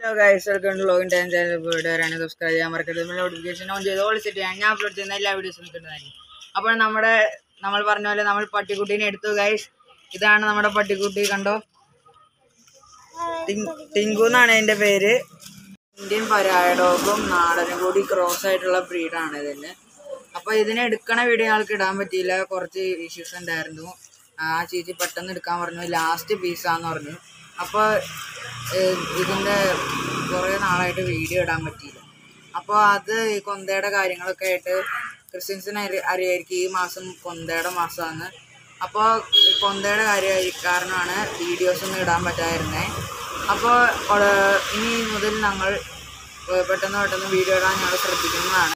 guys welcome to login time channel video വരാണ് subscribe ചെയ്യാൻ മറക്കരുത് നോട്ടിഫിക്കേഷൻ ഓൺ ചെയ്ത് വിളിച്ചിട്ട് ഞാൻ അപ്ലോഡ് ചെയ്യുന്ന എല്ലാ വീഡിയോസും കിട്ടുന്നതായിരിക്കും അപ്പോൾ നമ്മുടെ നമ്മൾ പറഞ്ഞ പോലെ നമ്മൾ പട്ടിക്കുട്ടീനെ എടുത്തു ഗൈസ് ഇതാണ് നമ്മുടെ പട്ടിക്കുട്ടി കണ്ടോ ടിങ്- ടിങ്കു എന്നാണ് അതിൻ്റെ പേര് ഇന്ത്യൻ പരായഡോഗും നാടനും കൂടി ക്രോസ് ആയിട്ടുള്ള ബ്രീഡാണ് ഇതിന് അപ്പോൾ ഇതിനെ എടുക്കണ വീഡിയോ ആൾക്ക് ഇടാൻ പറ്റിയില്ല കുറച്ച് ഇഷ്യൂസ് ഉണ്ടായിരുന്നു ആ ചേച്ചി പെട്ടെന്ന് എടുക്കാൻ പറഞ്ഞു ലാസ്റ്റ് പീസാന്ന് പറഞ്ഞു അപ്പോൾ ഇതിൻ്റെ കുറേ നാളായിട്ട് വീഡിയോ ഇടാൻ പറ്റിയില്ല അപ്പോൾ അത് ഈ കൊന്തയുടെ കാര്യങ്ങളൊക്കെ ആയിട്ട് ക്രിസ്ത്യൻസിന് അറി അറിയായിരിക്കും ഈ മാസം കൊന്തയുടെ മാസമാണ് അപ്പോൾ കൊന്തയുടെ കാര്യമായി കാരണമാണ് വീഡിയോസ് ഒന്നും ഇടാൻ പറ്റാതിരുന്നത് അപ്പോൾ ഇനി മുതൽ ഞങ്ങൾ ഏഹ്, പെട്ടെന്ന് പെട്ടെന്ന് വീഡിയോ ഇടാൻ ഞങ്ങൾ ശ്രദ്ധിക്കുന്നതാണ്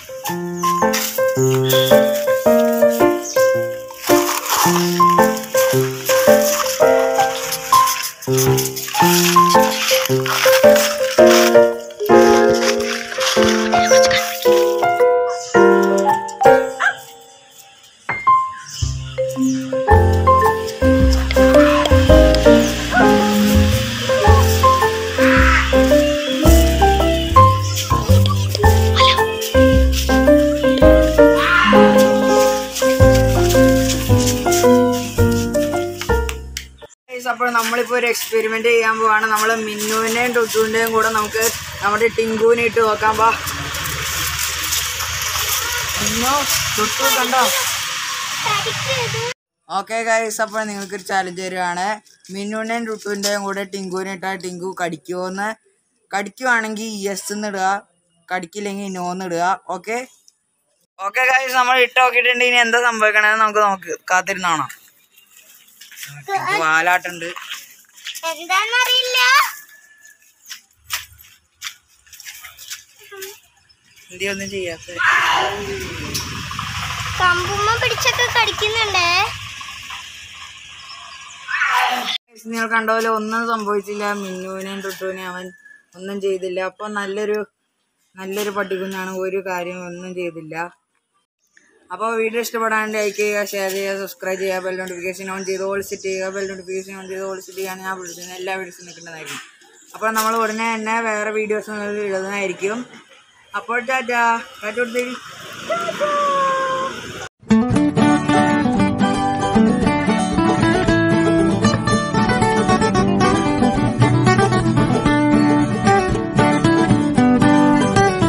Guys, അപ്പോൾ നമ്മളിപ്പോൾ ഒരു എക്സ്പെരിമെന്റ് ചെയ്യാൻ പോവാണ് നമ്മൾ മിന്നുവിൻ്റെയും ടുട്ടുവിൻ്റെയും കൂടെ നമുക്ക് നമ്മുടെ ടിങ്കുവിനെ ഇട്ട് നോക്കാം വാ മിന്നു ടുട്ടു കണ്ടോ ഓക്കെ ഗൈസ് അപ്പോൾ നിങ്ങൾക്കൊരു ചാലഞ്ച് തരുവാണ് മിന്നുവിൻ്റെയും ടുട്ടുവിൻ്റെയും കൂടെ ടിങ്കുവിനെ ഇട്ടാൽ ടിങ്കു കടിക്കുമോന്ന് കടിക്കുവാണെങ്കിൽ യെസ് എന്ന് ഇടുക കടിക്കില്ലെങ്കിൽ നോ എന്ന് ഇടുക ഓക്കെ ഓക്കെ ഗൈസ് നമ്മൾ ഇട്ട് നോക്കിയിട്ടുണ്ട് ഇനി എന്താ സംഭവിക്കണമെന്ന് നമുക്ക് നോക്ക് കാത്തിരുന്നാണോ വാലാട്ടുണ്ട് എന്താന്നറിയില്ല എന്തി ഒന്നും ചെയ്യാത്ത കമ്പുമ്മ പിടിച്ചൊക്കെ കടിക്കുന്നുണ്ടേ നിങ്ങൾ കണ്ട പോലെ ഒന്നും സംഭവിച്ചില്ല മിന്നുവിനെയും ടുട്ടുവിനെയും അവൻ ഒന്നും ചെയ്തില്ല അപ്പൊ നല്ലൊരു നല്ലൊരു പട്ടിക്കുഞ്ഞാണ് ഒരു കാര്യം ഒന്നും ചെയ്തില്ല അപ്പോൾ വീഡിയോ ഇഷ്ടപ്പെടാണ്ട് ലൈക്ക് ചെയ്യുക ഷെയർ ചെയ്യുക സബ്സ്ക്രൈബ് ചെയ്യുക ബെൽ നോട്ടിഫിക്കേഷൻ ഓൺ ചെയ്ത് ഓൾ സെറ്റ് ചെയ്യുക ബെൽ നോട്ടിഫിക്കേഷൻ ഓൺ ചെയ്ത് ഓൾ സെറ്റ് ചെയ്യാൻ ഞാൻ വിളിക്കുന്നത് എല്ലാ വീഡിയോസും നിൽക്കുന്നതായിരിക്കും അപ്പോൾ നമ്മൾ ഉടനെ തന്നെ വേറെ വീഡിയോസ് ഇടുന്നതായിരിക്കും അപ്പോൾ ടാറ്റാ ടാറ്റ കൊടുത്തേരി